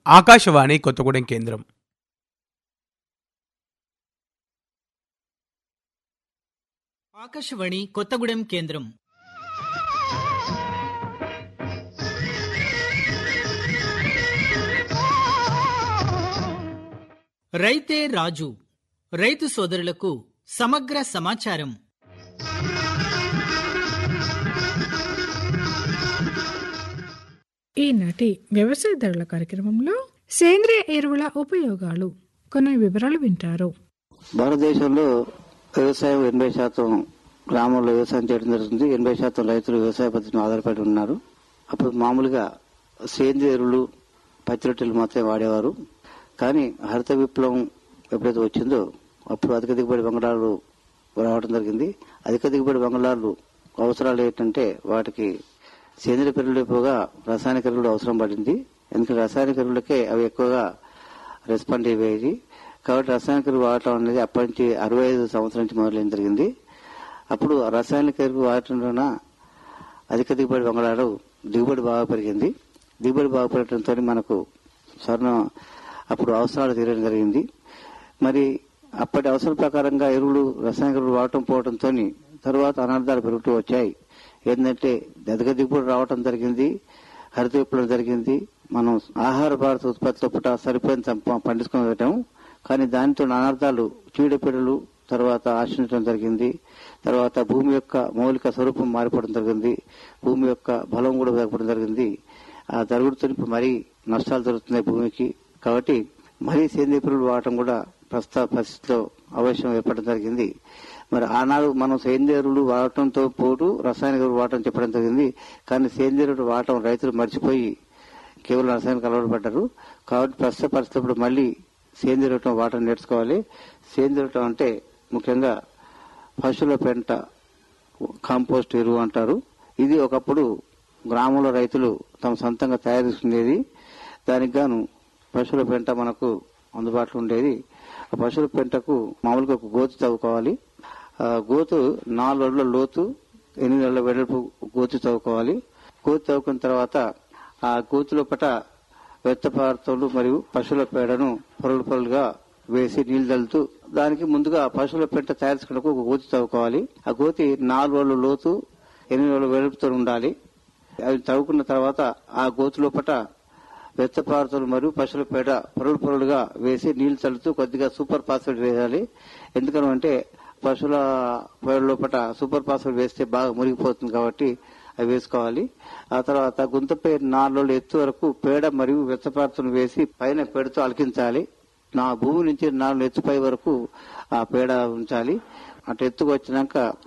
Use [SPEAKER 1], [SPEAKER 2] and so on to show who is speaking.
[SPEAKER 1] ఆకాశవాణి కొత్తగూడెం కేంద్రం
[SPEAKER 2] ఆకాశవాణి కొత్తగూడెం కేంద్రం రైతే రాజు రైతు సోదరులకు సమగ్ర సమాచారం
[SPEAKER 3] ఈనాటి వ్యవసాయదారుల కార్యక్రమంలో సేంద్రియ ఎరువుల ఉపయోగాలు కొన్ని వివరాలు వింటారు
[SPEAKER 4] భారతదేశంలో వ్యవసాయం ఎనభై శాతం గ్రామంలో వ్యవసాయం చేయడం జరుగుతుంది ఎనభై శాతం రైతులు వ్యవసాయ పద్ధతిని ఆధారపడి ఉన్నారు అప్పుడు మామూలుగా సేంద్రియ ఎరువులు పచ్చి రొట్టెలు మాత్రమే వాడేవారు కానీ హరిత విప్లవం ఎప్పుడైతే వచ్చిందో అప్పుడు అధిక దిగుబడి బంగాళాలు రావడం జరిగింది అధిక దిగుబడి బంగాళాలు అవసరాలు ఏంటంటే వాటికి సేంద్రియ ఎరువులు ఎక్కువగా రసాయనిక ఎరువులు అవసరం పడింది ఎందుకంటే రసాయనిక ఎరువులకే అవి ఎక్కువగా రెస్పాండ్ అయ్యేవి కాబట్టి రసాయనిక ఎరువు వాడటం అనేది అప్పటి నుంచి అరవై ఐదు సంవత్సరం నుంచి మొదలైన జరిగింది అప్పుడు ఆ రసాయనిక ఎరువు వాడటం వలన అధిక దిగుబడి బంగాళాలు దిగుబడి బాగా పెరిగింది దిగుబడి బాగా పెరగడంతో మనకు స్వర్ణం అప్పుడు అవసరాలు తీరడం జరిగింది మరి అప్పటి అవసరం ప్రకారంగా ఎరువులు రసాయనిక ఎరువులు వాడటం పోవడంతో తర్వాత అనర్థాలు పెరుగుతూ వచ్చాయి ఏంటంటే అధిక దిగుబడి రావటం జరిగింది హరిత విప్లవం జరిగింది మనం ఆహార భారత ఉత్పత్తిలో పుట సరిపోయిన సంప- పండించుకొని పెట్టాము కానీ దానితో అనర్థాలు చీడపీడలు తర్వాత ఆశించడం జరిగింది తర్వాత భూమి యొక్క మౌలిక స్వరూపం మారిపోవడం జరిగింది భూమి యొక్క బలం కూడా తగ్గడం జరిగింది ఆ జరుగుతున్న ఇప్పుడు మరీ నష్టాలు జరుగుతున్నాయి భూమికి కాబట్టి మరీ సేంద్రియ పురుగులు వాడటం కూడా ప్రస్తుత పరిస్థితిలో అవశ్యం ఏర్పడడం జరిగింది మరి ఆనాడు మనం సేంద్రియ ఎరువులు వాడటంతో పోటు రసాయనిక ఎరువులు వాడటం చెప్పడం జరిగింది కానీ సేంద్రియ ఎరువులు వాడటం రైతులు మర్చిపోయి కేవలం రసాయనిక అలవాటు పడ్డారు కాబట్టి ప్రస్తుత పరిస్థితి ఇప్పుడు మళ్ళీ సేంద్రియ ఎరువు వాడటం నేర్చుకోవాలి సేంద్రియ ఎరువు అంటే ముఖ్యంగా పశువుల పెంట కాంపోస్ట్ ఎరువు అంటారు ఇది ఒకప్పుడు గ్రామంలో రైతులు తమ సొంతంగా తయారు చేసుకునేది దానికి గాను పశువుల పెంట మనకు అందుబాటులో ఉండేది ఆ పశువుల పెంటకు మామూలుగా ఒక గోతు తవ్వుకోవాలి ఆ గోతు నాలుగు అడుగుల లోతు ఎనిమిది అడుగుల వెడల్పు గోతు తవ్వుకోవాలి గోతు తవ్వుకున్న తర్వాత ఆ గోతు లోపట వెత్త పదార్థాలు మరియు పశువుల పేడను పొరలు పొరలుగా వేసి నీళ్లు చల్లుతూ దానికి ముందుగా పశువుల పెంట తయారు చేసుకున్నకు ఒక గోతి తవ్వుకోవాలి ఆ గోతి నాలుగు రోజుల లోతు ఎనిమిది రోజుల వెలుపుతో ఉండాలి అవి తవ్వుకున్న తర్వాత ఆ గోతు లోపట వెచ్చ పదార్థాలు మరియు పశువుల పేడ పొరలు పొరలుగా వేసి నీళ్లు చల్లుతూ కొద్దిగా సూపర్ ఫాస్ఫేట్ వేయాలి ఎందుకనంటే పశువుల పేడ లోపట సూపర్ ఫాస్ఫేట్ వేస్తే బాగా మురిగిపోతుంది కాబట్టి అవి వేసుకోవాలి ఆ తర్వాత గుంతపై నాలుగు రోజుల ఎత్తు వరకు పేడ మరియు వెచ్చపారతను వేసి పైన పేడతో అలికించాలి నా భూమి నుంచి నాలుగు ఎత్తుపై వరకు ఆ పేడ ఉంచాలి అటు ఎత్తుకు వచ్చినాక